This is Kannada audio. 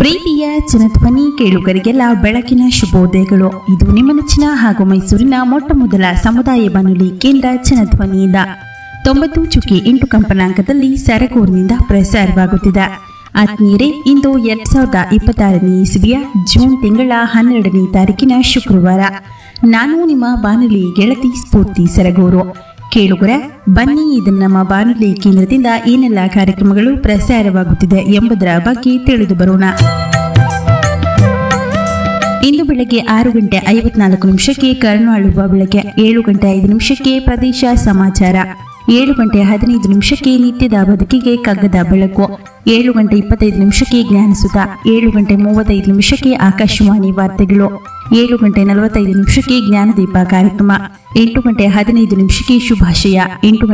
ಪ್ರೀತಿಯ ಜನಧ್ವನಿ ಕೇಳುಗರಿಗೆಲ್ಲ ಬೆಳಕಿನ ಶುಭೋದಯಗಳು ಇದು ನಿಮ್ಮ ನೆಚ್ಚಿನ ಹಾಗೂ ಮೈಸೂರಿನ ಮೊಟ್ಟ ಮೊದಲ ಸಮುದಾಯ ಬಾನುಲಿ ಕೇಂದ್ರ ಜನಧ್ವನಿಯಿಂದ ತೊಂಬತ್ತು ಚುಕ್ಕಿ ಎಂಟು ಕಂಪನಾಂಕದಲ್ಲಿ ಸರಗೂರಿನಿಂದ ಪ್ರಸಾರವಾಗುತ್ತಿದೆ ಆತ್ಮೀಯರೇ ಇಂದು ಎರಡ್ ಸಾವಿರದ ಇಪ್ಪತ್ತಾರನೇ ಇಸವಿಯ ಜೂನ್ ತಿಂಗಳ ಹನ್ನೆರಡನೇ ತಾರೀಕಿನ ಶುಕ್ರವಾರ ನಾನು ನಿಮ್ಮ ಬಾನುಲಿ ಗೆಳತಿ ಸ್ಫೂರ್ತಿ ಸರಗೂರು ಕೇಳುಗರ ಬನ್ನಿ ಇದನ್ನ ನಮ್ಮ ಬಾನುಲಿ ಕೇಂದ್ರದಿಂದ ಏನೆಲ್ಲ ಕಾರ್ಯಕ್ರಮಗಳು ಪ್ರಸಾರವಾಗುತ್ತಿದೆ ಎಂಬುದರ ಬಗ್ಗೆ ತಿಳಿದು ಬರೋಣ ಇಂದು ಬೆಳಗ್ಗೆ ಆರು ಗಂಟೆ ಐವತ್ನಾಲ್ಕು ನಿಮಿಷಕ್ಕೆ ಕರ್ನಾಳುವ ಬೆಳಗ್ಗೆ ಏಳು ಗಂಟೆ ಐದು ನಿಮಿಷಕ್ಕೆ ಪ್ರದೇಶ ಸಮಾಚಾರ ಏಳು ಗಂಟೆ ಹದಿನೈದು ನಿಮಿಷಕ್ಕೆ ನಿತ್ಯದ ಬದುಕಿಗೆ ಕಗ್ಗದ ಬೆಳಕು ಏಳು ಗಂಟೆ ಇಪ್ಪತ್ತೈದು ನಿಮಿಷಕ್ಕೆ ಜ್ಞಾನಸುತ ಏಳು ಗಂಟೆ ಮೂವತ್ತೈದು ನಿಮಿಷಕ್ಕೆ ಆಕಾಶವಾಣಿ ವಾರ್ತೆಗಳು ಏಳು ಗಂಟೆ ನಲವತ್ತೈದು ನಿಮಿಷಕ್ಕೆ ಜ್ಞಾನದೀಪ ಕಾರ್ಯಕ್ರಮ ಎಂಟು ಗಂಟೆ ಹದಿನೈದು ನಿಮಿಷಕ್ಕೆ ಶುಭಾಶಯ ಎಂಟು